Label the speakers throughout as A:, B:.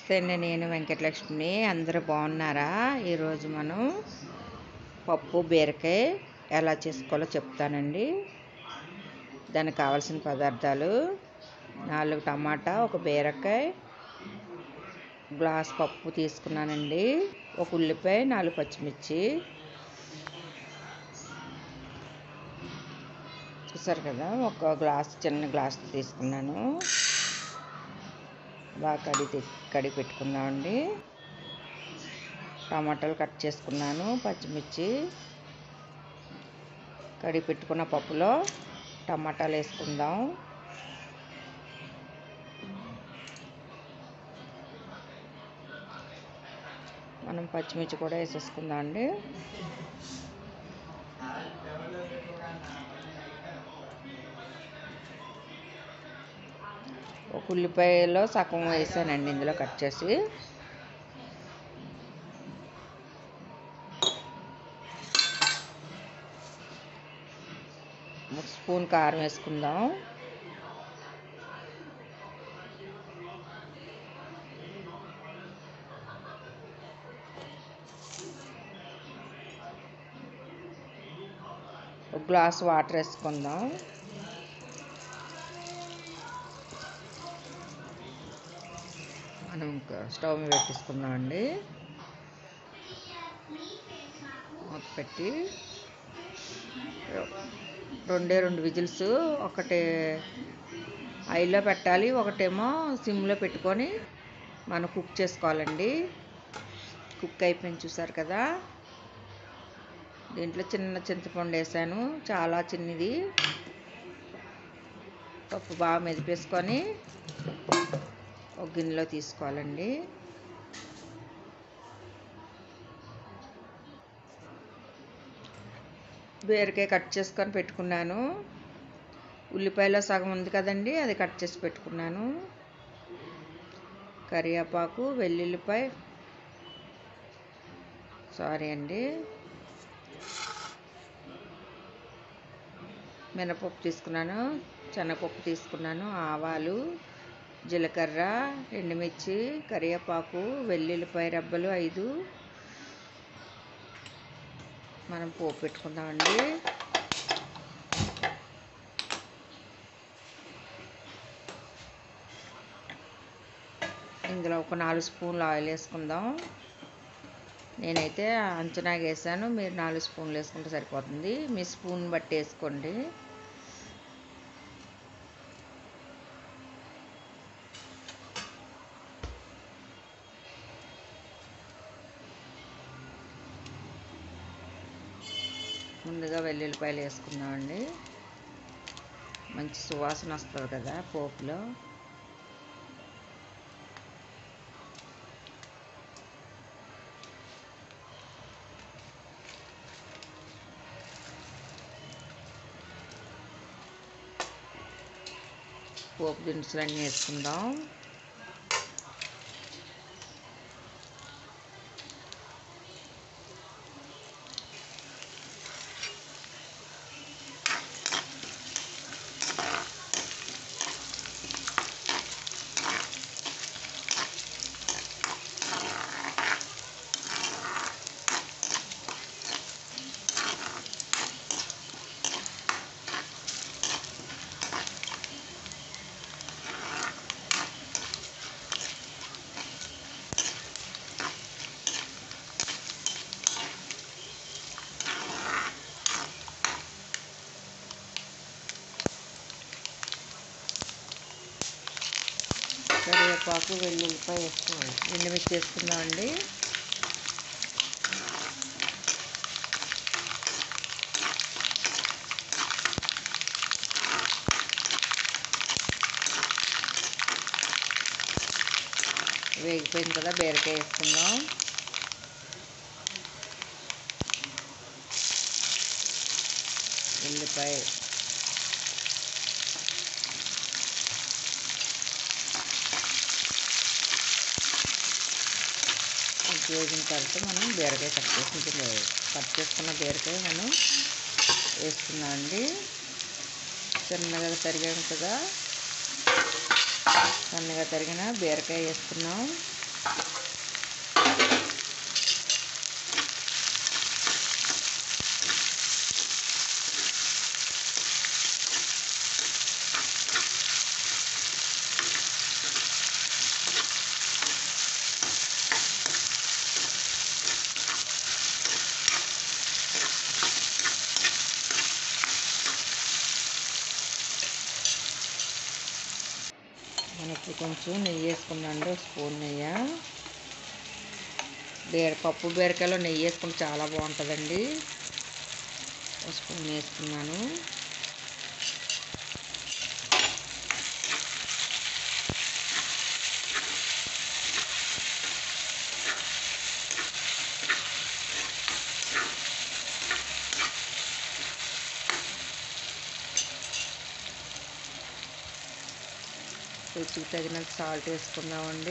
A: నమస్తే అండి నేను వెంకటలక్ష్మిని అందరూ బాగున్నారా ఈరోజు మనం పప్పు బీరకాయ ఎలా చేసుకోవాలో చెప్తానండి దానికి కావాల్సిన పదార్థాలు నాలుగు టమాటా ఒక బీరకాయ గ్లాస్ పప్పు తీసుకున్నానండి ఒక ఉల్లిపాయ నాలుగు పచ్చిమిర్చి చూసారు కదా ఒక గ్లాస్ చిన్న గ్లాస్ తీసుకున్నాను బాగా కడిగి కడిగి పెట్టుకుందామండి టమాటాలు కట్ చేసుకున్నాను పచ్చిమిర్చి కడిగి పెట్టుకున్న పప్పులో టమాటాలు వేసుకుందాం మనం పచ్చిమిర్చి కూడా వేసేసుకుందాం అండి ఒక ఉల్లిపాయలో సగం వేసానండి ఇందులో కట్ చేసి ఒక స్పూన్ కారం వేసుకుందాం ఒక గ్లాస్ వాటర్ వేసుకుందాం మనం ఇంకా స్టవ్ మీద పెట్టేసుకుందాం అండి మూత పెట్టి రెండే రెండు విజిల్స్ ఒకటి ఐలో పెట్టాలి ఒకటేమో సిమ్లో పెట్టుకొని మనం కుక్ చేసుకోవాలండి కుక్ అయిపోయింది చూసారు కదా దీంట్లో చిన్న చింతపండు వేసాను చాలా చిన్నది పప్పు బాగా మెదిపేసుకొని ఒక గిన్నెలో తీసుకోవాలండి బీరకాయ కట్ చేసుకొని పెట్టుకున్నాను ఉల్లిపాయలో సగం ఉంది కదండి అది కట్ చేసి పెట్టుకున్నాను కరివేపాకు వెల్లుల్లిపాయ సారీ అండి మినపప్పు తీసుకున్నాను శనగపప్పు తీసుకున్నాను ఆవాలు జీలకర్ర ఎండుమిర్చి కరివేపాకు వెల్లుల్లిపాయ రబ్బలు ఐదు మనం పోపు పెట్టుకుందామండి ఇందులో ఒక నాలుగు స్పూన్లు ఆయిల్ వేసుకుందాం నేనైతే అంచనాగా వేసాను మీరు నాలుగు స్పూన్లు వేసుకుంటే సరిపోతుంది మీ స్పూన్ బట్టి వేసుకోండి ముందుగా వెల్లుల్లిపాయలు వేసుకుందామండి మంచి సువాసన వస్తుంది కదా పోపులో పోపు దినుసులు అన్నీ వేసుకుందాం కరివేపాకు వెల్లుల్లిపాయ వేసుకోవాలి ఎండుమిర్చి వేసుకుందామండి వేగిపోయింది కదా బీరకాయ వేసుకుందాం ఉల్లిపాయ వేగిన తర్వాత మనం బీరకాయ కట్ చేసి కట్ చేసుకున్న బీరకాయ మనం వేసుకున్నాం అండి చిన్నగా తరిగాం కదా సన్నగా తరిగిన బీరకాయ వేసుకున్నాం మనకి కొంచెం నెయ్యి వేసుకుందండి ఒక స్పూన్ నెయ్యి బీర పప్పు బీరకాయలో నెయ్యి వేసుకుంటే చాలా బాగుంటుందండి ఒక స్పూన్ వేసుకున్నాను రుచికి తగినంత సాల్ట్ వేసుకుందామండి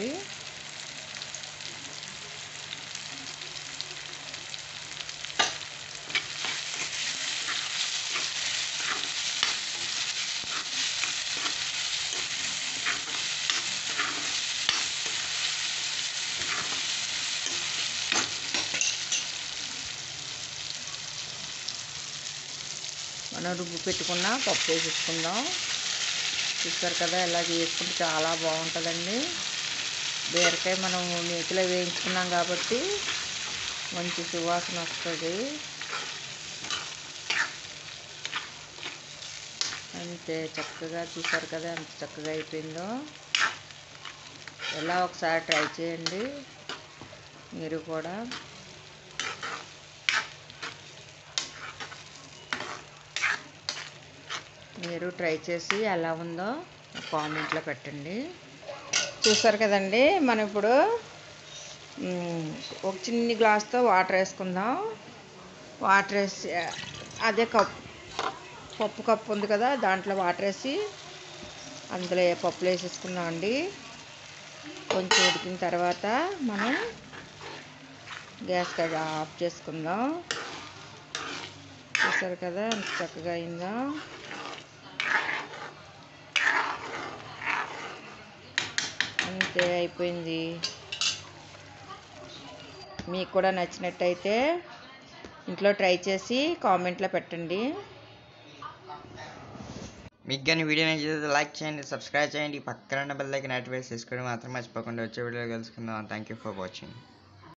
A: మనం రుబ్బు పెట్టుకున్న పప్పు వేసేసుకుందాం చూస్తారు కదా ఇలా చేసుకుంటే చాలా బాగుంటుందండి బీరకాయ మనం నేతిలో వేయించుకున్నాం కాబట్టి మంచి సువాసన వస్తుంది అంతే చక్కగా చూసారు కదా ఎంత చక్కగా అయిపోయిందో ఎలా ఒకసారి ట్రై చేయండి మీరు కూడా మీరు ట్రై చేసి ఎలా ఉందో కామెంట్లో పెట్టండి చూసారు కదండి మనం ఇప్పుడు మ్, ఒక చిన్ని గ్లాస్తో వాటర్ వేసుకుందాం వాటర్ వేసి అదే కప్ పప్పు కప్పు ఉంది కదా దాంట్లో వాటర్ వేసి అందులో ఏ పప్పులు వేసేసుకుందాం అండి కొంచెం ఉడికిన తర్వాత మనం గ్యాస్ కదా ఆఫ్ చేసుకుందాం చూసారు కదా ఎంత చక్కగా అయిందో అంతే అయిపోయింది మీకు కూడా నచ్చినట్టయితే ఇంట్లో ట్రై చేసి కామెంట్లో పెట్టండి
B: మీకు కానీ వీడియో నచ్చితే లైక్ చేయండి సబ్స్క్రైబ్ చేయండి పక్కన ఉన్న బెల్ ఐకన్ యాక్టివేట్ చేసుకోవడం మాత్రం మర్చిపోకుండా వచ్చే వీడియో కలుసుకుందాం థ్యాంక్ యూ ఫర్ వాచింగ్